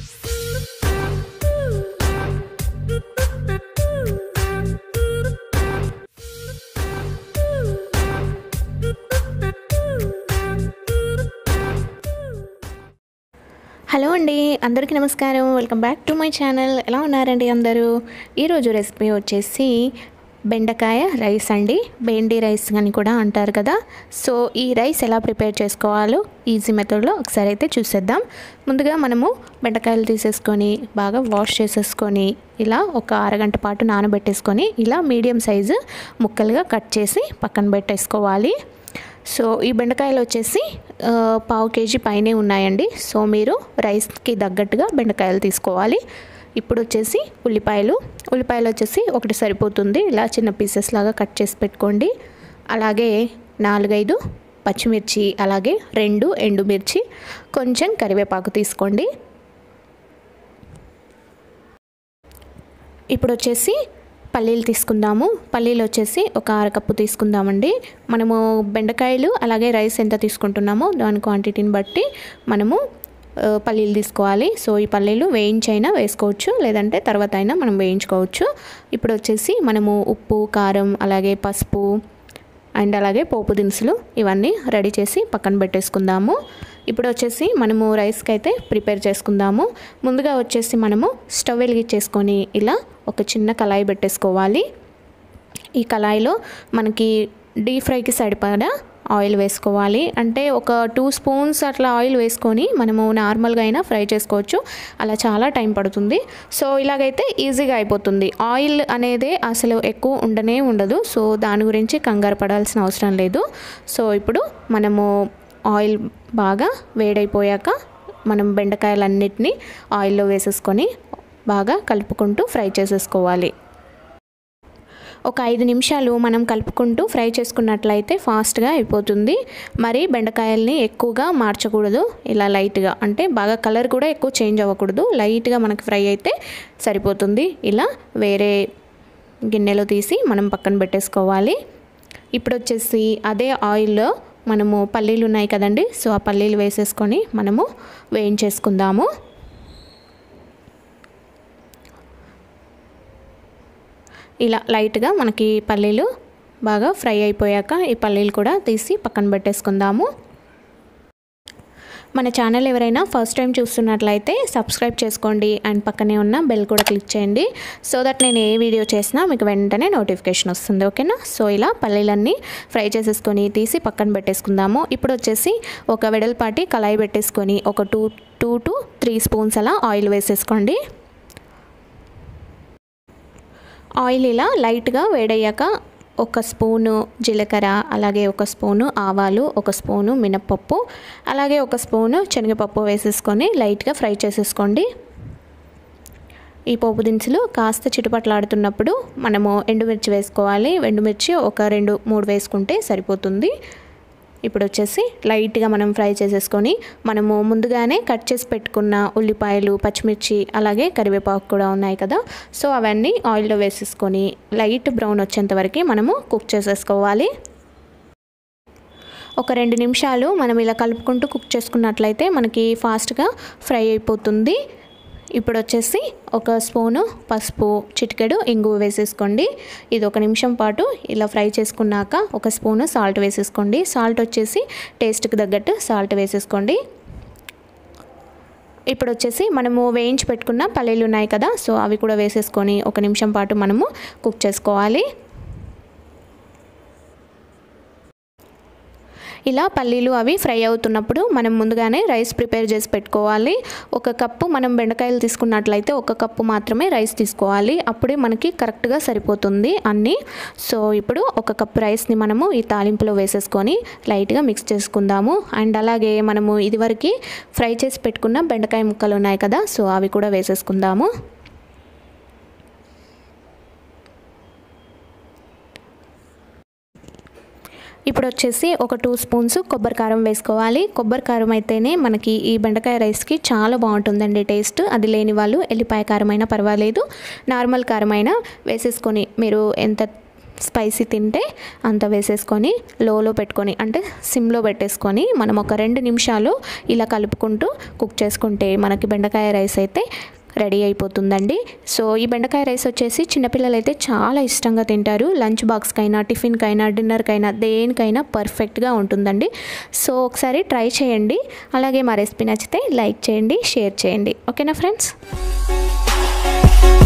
hello అండి అందరికీ నమస్కారం welcome back to my channel ఎలా ఉన్నారండి అందరూ ఈరోజు రెసిపీ వచ్చేసి బెండకాయ రైస్ అండి బెండి రైస్ అని కూడా అంటారు కదా సో ఈ రైస్ ఎలా ప్రిపేర్ చేసుకోవాలో ఈజీ మెథడ్లో ఒకసారి అయితే చూసేద్దాం ముందుగా మనము బెండకాయలు తీసేసుకొని బాగా వాష్ చేసేసుకొని ఇలా ఒక అరగంట పాటు నానబెట్టేసుకొని ఇలా మీడియం సైజు ముక్కలుగా కట్ చేసి పక్కన పెట్టేసుకోవాలి సో ఈ బెండకాయలు వచ్చేసి ఆ, పావు కేజీ పైనే ఉన్నాయండి సో మీరు రైస్కి తగ్గట్టుగా బెండకాయలు తీసుకోవాలి ఇప్పుడు వచ్చేసి ఉల్లిపాయలు ఉల్లిపాయలు వచ్చేసి ఒకటి సరిపోతుంది ఇలా చిన్న పీసెస్ లాగా కట్ చేసి పెట్టుకోండి అలాగే నాలుగైదు పచ్చిమిర్చి అలాగే రెండు ఎండుమిర్చి కొంచెం కరివేపాకు తీసుకోండి ఇప్పుడు వచ్చేసి పల్లీలు తీసుకుందాము పల్లీలు వచ్చేసి ఒక అరకప్పు తీసుకుందామండి మనము బెండకాయలు అలాగే రైస్ ఎంత తీసుకుంటున్నామో దాని క్వాంటిటీని బట్టి మనము ఆ, పల్లీలు తీసుకోవాలి సో ఈ పల్లీలు వేయించైనా వేసుకోవచ్చు లేదంటే తర్వాత అయినా మనం వేయించుకోవచ్చు ఇప్పుడు వచ్చేసి మనము ఉప్పు కారం అలాగే పసుపు అండ్ అలాగే పోపు దినుసులు ఇవన్నీ రెడీ చేసి పక్కన పెట్టేసుకుందాము ఇప్పుడు వచ్చేసి మనము రైస్కి అయితే ప్రిపేర్ చేసుకుందాము ముందుగా వచ్చేసి మనము స్టవ్ వెలిగించేసుకొని ఇలా ఒక చిన్న కళాయి పెట్టేసుకోవాలి ఈ కళాయిలో మనకి డీప్ ఫ్రైకి సరిపడా ఆయిల్ వేసుకోవాలి అంటే ఒక టూ స్పూన్స్ అట్లా ఆయిల్ వేసుకొని మనము నార్మల్గా అయినా ఫ్రై చేసుకోవచ్చు అలా చాలా టైం పడుతుంది సో ఇలాగైతే ఈజీగా అయిపోతుంది ఆయిల్ అనేది అసలు ఎక్కువ ఉండనే ఉండదు సో దాని గురించి కంగారు పడాల్సిన అవసరం లేదు సో ఇప్పుడు మనము ఆయిల్ బాగా వేడైపోయాక మనం బెండకాయలన్నిటినీ ఆయిల్లో వేసేసుకొని బాగా కలుపుకుంటూ ఫ్రై చేసేసుకోవాలి ఒక ఐదు నిమిషాలు మనం కలుపుకుంటూ ఫ్రై చేసుకున్నట్లయితే ఫాస్ట్గా అయిపోతుంది మరి బెండకాయల్ని ఎక్కువగా మార్చకూడదు ఇలా లైట్గా అంటే బాగా కలర్ కూడా ఎక్కువ చేంజ్ అవ్వకూడదు లైట్గా మనకి ఫ్రై అయితే సరిపోతుంది ఇలా వేరే గిన్నెలో తీసి మనం పక్కన పెట్టేసుకోవాలి ఇప్పుడు వచ్చేసి అదే ఆయిల్లో మనము పల్లీలు ఉన్నాయి కదండి సో ఆ పల్లీలు వేసేసుకొని మనము వేయించేసుకుందాము ఇలా లైట్గా మనకి పల్లీలు బాగా ఫ్రై అయిపోయాక ఈ పల్లీలు కూడా తీసి పక్కన పెట్టేసుకుందాము మన ఛానల్ ఎవరైనా ఫస్ట్ టైం చూస్తున్నట్లయితే సబ్స్క్రైబ్ చేసుకోండి అండ్ పక్కనే ఉన్న బెల్ కూడా క్లిక్ చేయండి సో దట్ నేను ఏ వీడియో చేసినా మీకు వెంటనే నోటిఫికేషన్ వస్తుంది ఓకేనా సో ఇలా పల్లీలన్నీ ఫ్రై చేసేసుకొని తీసి పక్కన పెట్టేసుకుందాము ఇప్పుడు వచ్చేసి ఒక వెడల్పాటి కళాయి పెట్టేసుకొని ఒక two two to three spoons అలా ఆయిల్ వేసేసుకోండి ఆయిల్ ఇలా లైట్గా వేడయ్యాక ఒక స్పూను జీలకర్ర అలాగే ఒక స్పూను ఆవాలు ఒక స్పూను మినప్పప్పు అలాగే ఒక స్పూను శనగపప్పు వేసేసుకొని లైట్గా ఫ్రై చేసేసుకోండి ఈ పోపు దినుసులు కాస్త చిటుపట్లాడుతున్నప్పుడు మనము ఎండుమిర్చి వేసుకోవాలి ఎండుమిర్చి ఒక రెండు మూడు వేసుకుంటే సరిపోతుంది ఇప్పుడు వచ్చేసి లైట్గా మనం ఫ్రై చేసేసుకొని మనము ముందుగానే కట్ చేసి పెట్టుకున్న ఉల్లిపాయలు పచ్చిమిర్చి అలాగే కరివేపాకు కూడా ఉన్నాయి కదా సో అవన్నీ ఆయిల్లో వేసేసుకొని లైట్ బ్రౌన్ వచ్చేంత వరకు మనము కుక్ చేసేసుకోవాలి ఒక రెండు నిమిషాలు మనం ఇలా కలుపుకుంటూ కుక్ చేసుకున్నట్లయితే మనకి ఫాస్ట్గా ఫ్రై అయిపోతుంది ఇప్పుడు వచ్చేసి ఒక స్పూను పసుపు చిటికెడు ఇంగువ వేసేసుకోండి ఇది ఒక నిమిషం పాటు ఇలా ఫ్రై చేసుకున్నాక ఒక స్పూను సాల్ట్ వేసేసుకోండి సాల్ట్ వచ్చేసి టేస్ట్కి తగ్గట్టు సాల్ట్ వేసేసుకోండి ఇప్పుడు వచ్చేసి మనము వేయించి పెట్టుకున్న పల్లీలు ఉన్నాయి కదా సో అవి కూడా వేసేసుకొని ఒక నిమిషం పాటు మనము కుక్ చేసుకోవాలి ఇలా పల్లీలు అవి ఫ్రై అవుతున్నప్పుడు మనం ముందుగానే రైస్ ప్రిపేర్ చేసి పెట్టుకోవాలి ఒక కప్పు మనం బెండకాయలు తీసుకున్నట్లయితే ఒక కప్పు మాత్రమే రైస్ తీసుకోవాలి అప్పుడే మనకి కరెక్ట్గా సరిపోతుంది అన్నీ సో ఇప్పుడు ఒక కప్పు రైస్ని మనము ఈ తాలింపులో వేసేసుకొని లైట్గా మిక్స్ చేసుకుందాము అండ్ అలాగే మనము ఇదివరకు ఫ్రై చేసి పెట్టుకున్న బెండకాయ ముక్కలు ఉన్నాయి కదా సో అవి కూడా వేసేసుకుందాము ఇప్పుడు వచ్చేసి ఒక టూ స్పూన్స్ కొబ్బరి కారం వేసుకోవాలి కొబ్బరి కారం అయితేనే మనకి ఈ బెండకాయ రైస్కి చాలా బాగుంటుందండి టేస్ట్ అది లేని వాళ్ళు ఎల్లిపాయ కారం అయినా పర్వాలేదు నార్మల్ కారం అయినా వేసేసుకొని మీరు ఎంత స్పైసీ తింటే అంత వేసేసుకొని లోలో పెట్టుకొని అంటే సిమ్లో పెట్టేసుకొని మనం ఒక రెండు నిమిషాలు ఇలా కలుపుకుంటూ కుక్ చేసుకుంటే మనకి బెండకాయ రైస్ అయితే రెడీ అయిపోతుందండి సో ఈ బెండకాయ రైస్ వచ్చేసి చిన్నపిల్లలు అయితే చాలా ఇష్టంగా తింటారు లంచ్ బాక్స్కైనా టిఫిన్కైనా డిన్నర్కైనా దేనికైనా పర్ఫెక్ట్గా ఉంటుందండి సో ఒకసారి ట్రై చేయండి అలాగే మా రెసిపీ నచ్చితే లైక్ చేయండి షేర్ చేయండి ఓకేనా ఫ్రెండ్స్